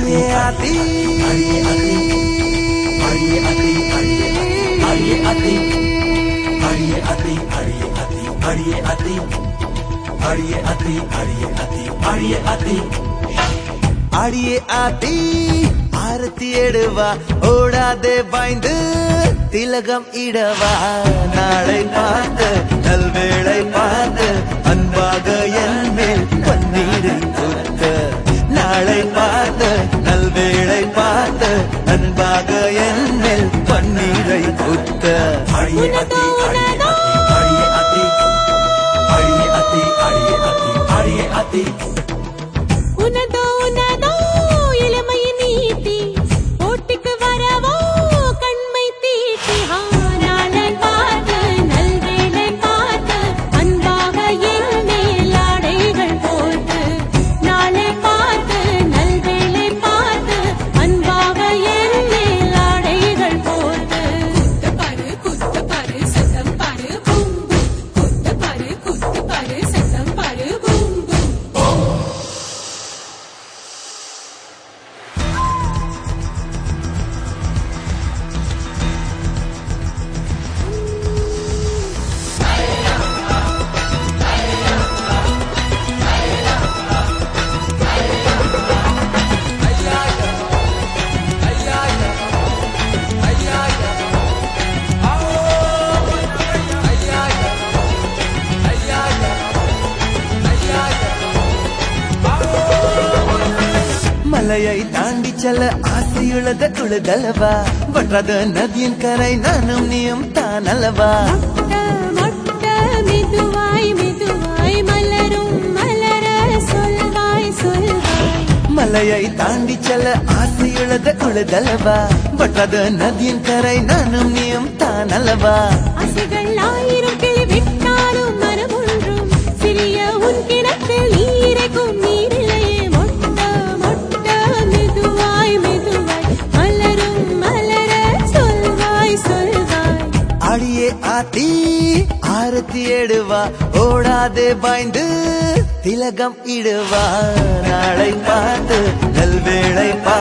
அடியே ஆத்தி அடியே அத்தி அடியே அத்தி அடியே அத்தி அடியே அத்தி அடியே அத்தி அடியே அத்தி அடியே அத்தி அடியே அத்தி அடியே ஆத்தி ஆரத்தி எடுவா ஓடாதே பாய்ந்து திலகம் இடவா நாளை பார்த்து நல்வேளை பார்த்து அன்பாக என் மேல் பன்னீரை ஊத்த நாளை பார்த்து நல்வேளை பார்த்து அன்பாக என் மேல் பன்னீரை ஊத்த அடியே அத்தி அடியே அத்தி அடியே அத்தி அடியே அத்தி அடியே அத்தி உனதோ உனதோ இளமையின் நீட்டி போட்டிக்கு வரவோ கண்மை தீட்டி ஆ, நாளை பார்த்து நல்வேளை பார்த்து அன்பாக என் மேல் ஆடைகள் போட்டு நாளை பார்த்து நல்வேளை பார்த்து அன்பாக என் மேல் ஆடைகள் போட்டு குத்த பாரு குத்த பாரு சத்தம் பாரு பூம் பூம் குத்த பாரு குத்த பாரு சத்தம் பாரு பூம் பூம் மலையை தாண்டி செல்ல ஆசையுள்ளத உழுதலவா வற்றாத நதியின் கரை நானும் நீயும் தான் அல்லவா மொட்ட மொட்ட மெதுவாய் மெதுவாய் மலரும் மலர சொல்வாய் சொல்வாய் மலையை தாண்டி செல்ல ஆசையுள்ளத உழுதலவா வற்றாத நதியின் கரை நானும் நீயும் தான் அல்லவா ஆசைகள் ஆயிரம் கிளி விட்டாலும் மனம் ஒன்றும் சிறிய உன் கிணற்றில் நீரைக்கும் நீரிலையே மொட்ட மொட்ட மெதுவாய் மெதுவாய் மலரும் மலர சொல்வாய் சொல்வாய் அடியே ஆத்தி ஆரத்தி எடுவா ஓடாதே பாய்ந்து திலகம் இடுவா நாளை பார்த்து நல்வேளை பார்த்து